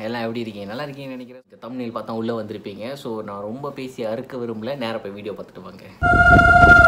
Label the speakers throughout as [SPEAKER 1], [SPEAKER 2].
[SPEAKER 1] எல்லாம் எப்படி இருக்கீங்க நல்லா இருக்கீங்கன்னு நினைக்கிறேன் தமிழில் பார்த்தா உள்ளே வந்திருப்பீங்க ஸோ நான் ரொம்ப பேசி அறுக்க விரும்பல நேராக போய் வீடியோ பார்த்துட்டு வாங்க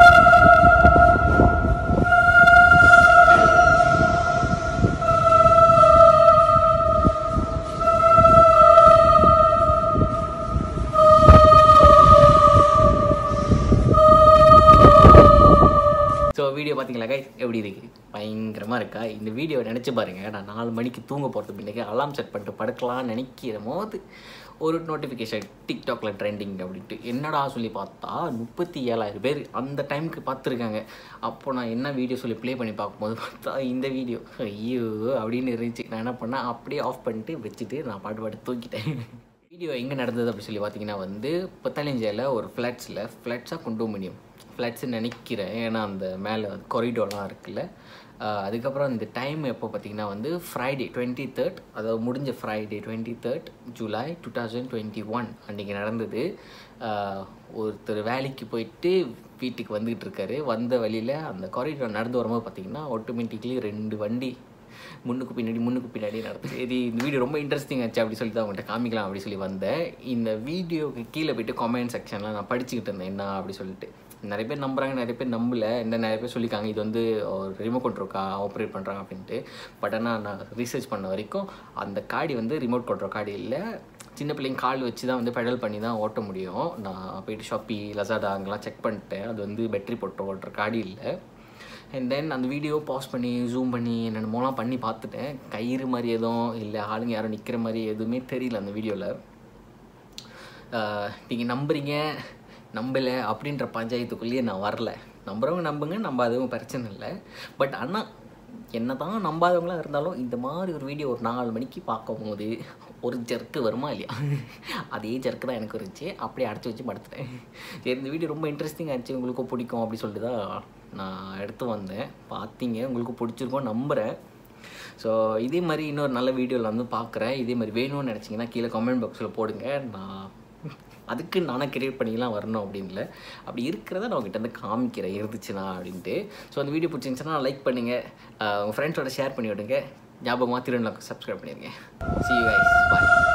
[SPEAKER 1] ஸோ வீடியோ பார்த்தீங்களா guys எப்படி இருக்கு பயங்கரமாக இருக்கா இந்த வீடியோ நினச்சி பாருங்க நான் நாலு மணிக்கு தூங்க போகிறது பின்னாடி அலாம் செட் பண்ணிட்டு படுக்கலாம்னு நினைக்கிற போது ஒரு நோட்டிஃபிகேஷன் டிக்டாக்ல ட்ரெண்டிங் அப்படின்ட்டு என்னடா சொல்லி பார்த்தா முப்பத்தி ஏழாயிரம் பேர் அந்த டைமுக்கு பார்த்துருக்காங்க அப்போ நான் என்ன வீடியோ சொல்லி ப்ளே பண்ணி பார்க்கும்போது பார்த்தா இந்த வீடியோ ஐயோ அப்படின்னு இருந்துச்சு நான் என்ன பண்ணேன் அப்படியே ஆஃப் பண்ணிட்டு வச்சுட்டு நான் பாட்டு பாட்டு தூக்கிட்டேன் வீடியோ எங்கே நடந்தது அப்படி சொல்லி பார்த்தீங்கன்னா வந்து பத்தாலஞ்சியில் ஒரு ஃப்ளாட்ஸில் ஃப்ளாட்ஸாக கொண்டோமினியம் ஃப்ளாட்ஸ்ன்னு நினைக்கிறேன் ஏன்னா அந்த மேலே கொரிடோர்லாம் இருக்குல்ல ஆஹ் அதுக்கப்புறம் இந்த டைம் எப்போ பார்த்தீங்கன்னா வந்து ஃப்ரைடே டுவெண்ட்டி தேர்ட் அதாவது முடிஞ்ச Friday twenty third July two thousand twenty one அன்றைக்கி நடந்தது ஆஹ் ஒருத்தர் வேலைக்கு போயிட்டு வீட்டுக்கு வந்துகிட்டு இருக்காரு வந்த வழியில் அந்த கொரிடோர் நடந்து வரும்போது பார்த்தீங்கன்னா ஆட்டோமேட்டிக்லி ரெண்டு வண்டி முன்னுக்கு பின்னாடி முன்னுக்கு பின்னாடி நடந்து சரி இந்த வீடியோ ரொம்ப இன்ட்ரெஸ்டிங் ஆச்சு அப்படி சொல்லி தான் அவங்கள்ட்ட காமிக்கலாம் அப்படி சொல்லி வந்தேன் இந்த வீடியோக்கு கீழே போயிட்டு கமெண்ட் செக்ஷனில் நான் படிச்சுக்கிட்டு இருந்தேன் என்ன அப்படி சொல்லிட்டு நிறைய பேர் நம்புறாங்க நிறைய பேர் நம்பல இந்த நிறைய பேர் சொல்லியிருக்காங்க இது வந்து ஒரு ரிமோட் கண்ட்ரோக்கா ஆப்ரேட் பண்ணுறாங்க அப்படின்ட்டு பட் ஆனால் நான் ரிசர்ச் பண்ண வரைக்கும் அந்த காடி வந்து ரிமோட் கண்ட்ரோல் காடி இல்லை சின்ன பிள்ளைங்க கால் வச்சு தான் வந்து பெடல் பண்ணி தான் ஓட்ட முடியும் நான் போயிட்டு ஷாப்பி லசாடா அங்கெல்லாம் செக் பண்ணிட்டேன் அது வந்து பேட்டரி போட்டு ஓட்டுற காடி இல்லை அண்ட் தென் அந்த வீடியோ பாஸ் பண்ணி ஜூம் பண்ணி என்னென்னமோலாம் பண்ணி பார்த்துட்டேன் கயிறு மாதிரி எதுவும் இல்லை ஆளுங்க யாரும் நிற்கிற மாதிரி எதுவுமே தெரியல அந்த வீடியோவில் நீங்கள் நம்புறீங்க நம்பலை அப்படின்ற பஞ்சாயத்துக்குள்ளேயே நான் வரல நம்புறவங்க நம்புங்க நம்பாதவங்க பிரச்சனை இல்லை பட் ஆனால் என்ன தான் நம்பாதவங்களாம் இருந்தாலும் இந்த மாதிரி ஒரு வீடியோ ஒரு நாலு மணிக்கு பார்க்கும்போது ஒரு ஜர்க்கு வருமா இல்லையா அதே ஜர்க்கு தான் எனக்கு இருந்துச்சு அப்படியே அடைச்சி வச்சு படுத்துட்டேன் சரி இந்த வீடியோ ரொம்ப இன்ட்ரெஸ்டிங் ஆச்சு உங்களுக்கும் பிடிக்கும் அப்படி சொல்லிட்டு தான் நான் எடுத்து வந்தேன் பார்த்தீங்க உங்களுக்கு பிடிச்சிருக்கோம் நம்புகிறேன் ஸோ இதே மாதிரி இன்னொரு நல்ல வீடியோவில் வந்து பார்க்குறேன் இதே மாதிரி வேணும்னு நினச்சிங்கன்னா கீழே கமெண்ட் பாக்ஸில் போடுங்க நான் அதுக்கு நானே கிரியேட் பண்ணிலாம் வரணும் அப்படின்னு இல்லை அப்படி இருக்கிறத நான் உங்ககிட்ட வந்து காமிக்கிறேன் இருந்துச்சுன்னா அப்படின்ட்டு ஸோ அந்த வீடியோ பிடிச்சிருந்துச்சுன்னா லைக் பண்ணுங்கள் உங்கள் ஃப்ரெண்ட்ஸோட ஷேர் பண்ணி விடுங்க ஞாபகமாக திருநெல்வேலி சப்ஸ்கிரைப் பண்ணிடுங்க சி யூ கைஸ் பாய்